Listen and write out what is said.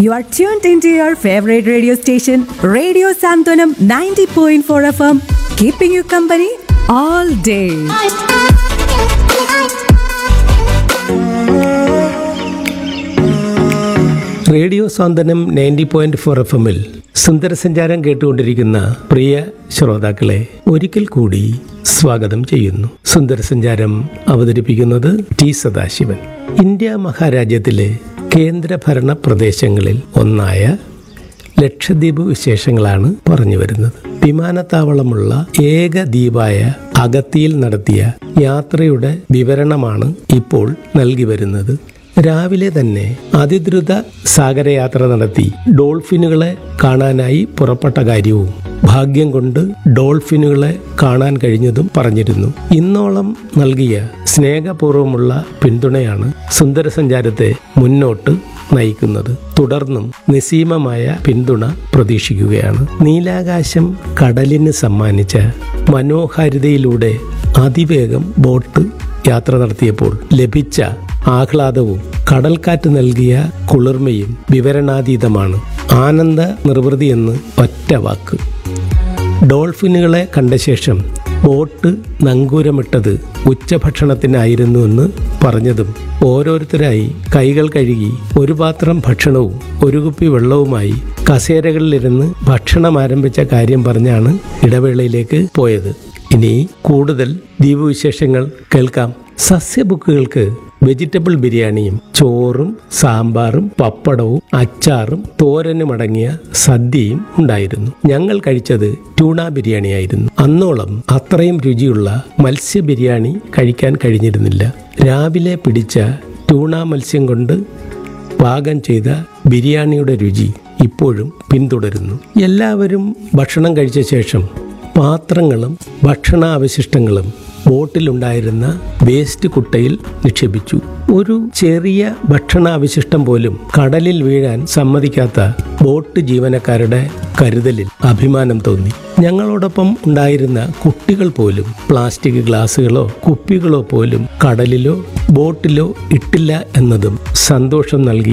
You are tuned into your favorite radio station, Radio Santonam 90.4 FM, keeping you company all day. Radio Santhwanam ninety point four F എമ്മിൽ സുന്ദരസഞ്ചാരം കേട്ടുകൊണ്ടിരിക്കുന്ന പ്രിയ ശ്രോതാക്കളെ ഒരിക്കൽ കൂടി സ്വാഗതം ചെയ്യുന്നു സുന്ദരസഞ്ചാരം അവതരിപ്പിക്കുന്നത് ടി സദാശിവൻ ഇന്ത്യ മഹാരാജ്യത്തിലെ കേന്ദ്രഭരണ പ്രദേശങ്ങളിൽ ഒന്നായ ലക്ഷദ്വീപ് വിശേഷങ്ങളാണ് പറഞ്ഞു വരുന്നത് വിമാനത്താവളമുള്ള ഏക ദ്വീപായ അഗത്തിയിൽ നടത്തിയ യാത്രയുടെ വിവരണമാണ് ഇപ്പോൾ നൽകി വരുന്നത് രാവിലെ തന്നെ അതിദ്രുത സാഗരയാത്ര നടത്തി ഡോൾഫിനുകളെ കാണാനായി പുറപ്പെട്ട കാര്യവും ഭാഗ്യം കൊണ്ട് ഡോൾഫിനുകളെ കാണാൻ കഴിഞ്ഞതും പറഞ്ഞിരുന്നു ഇന്നോളം നൽകിയ സ്നേഹപൂർവ്വമുള്ള പിന്തുണയാണ് സുന്ദരസഞ്ചാരത്തെ മുന്നോട്ട് നയിക്കുന്നത് തുടർന്നും നിസീമമായ പിന്തുണ പ്രതീക്ഷിക്കുകയാണ് നീലാകാശം കടലിന് സമ്മാനിച്ച മനോഹാരിതയിലൂടെ അതിവേഗം ബോട്ട് യാത്ര നടത്തിയപ്പോൾ ലഭിച്ച ആഹ്ലാദവും കടൽക്കാറ്റ് നൽകിയ കുളിർമയും വിവരണാതീതമാണ് ആനന്ദ നിർവൃതി എന്ന് ഒറ്റ വാക്ക് ഡോൾഫിനുകളെ കണ്ട ശേഷം ബോട്ട് നങ്കൂരമിട്ടത് ഉച്ചഭക്ഷണത്തിനായിരുന്നുവെന്ന് പറഞ്ഞതും ഓരോരുത്തരായി കൈകൾ കഴുകി ഒരു പാത്രം ഭക്ഷണവും ഒരു കുപ്പി വെള്ളവുമായി കസേരകളിലിരുന്ന് ഭക്ഷണം ആരംഭിച്ച കാര്യം പറഞ്ഞാണ് ഇടവേളയിലേക്ക് പോയത് ഇനി കൂടുതൽ ദ്വീപ് വിശേഷങ്ങൾ കേൾക്കാം സസ്യബുക്കുകൾക്ക് വെജിറ്റബിൾ ബിരിയാണിയും ചോറും സാമ്പാറും പപ്പടവും അച്ചാറും തോരനും അടങ്ങിയ സദ്യയും ഉണ്ടായിരുന്നു ഞങ്ങൾ കഴിച്ചത് ട്യൂണ ബിരിയാണിയായിരുന്നു അന്നോളം അത്രയും രുചിയുള്ള മത്സ്യ ബിരിയാണി കഴിക്കാൻ കഴിഞ്ഞിരുന്നില്ല രാവിലെ പിടിച്ച ട്യൂണ മത്സ്യം കൊണ്ട് പാകം ചെയ്ത ബിരിയാണിയുടെ രുചി ഇപ്പോഴും പിന്തുടരുന്നു എല്ലാവരും ഭക്ഷണം കഴിച്ച ശേഷം പാത്രങ്ങളും ഭക്ഷണാവശിഷ്ടങ്ങളും ബോട്ടിലുണ്ടായിരുന്ന വേസ്റ്റ് കുട്ടയിൽ നിക്ഷേപിച്ചു ഒരു ചെറിയ ഭക്ഷണാവശിഷ്ടം പോലും കടലിൽ വീഴാൻ സമ്മതിക്കാത്ത ബോട്ട് ജീവനക്കാരുടെ കരുതലിൽ അഭിമാനം തോന്നി ഞങ്ങളോടൊപ്പം ഉണ്ടായിരുന്ന കുട്ടികൾ പോലും പ്ലാസ്റ്റിക് ഗ്ലാസുകളോ കുപ്പികളോ പോലും കടലിലോ ബോട്ടിലോ ഇട്ടില്ല എന്നതും സന്തോഷം നൽകി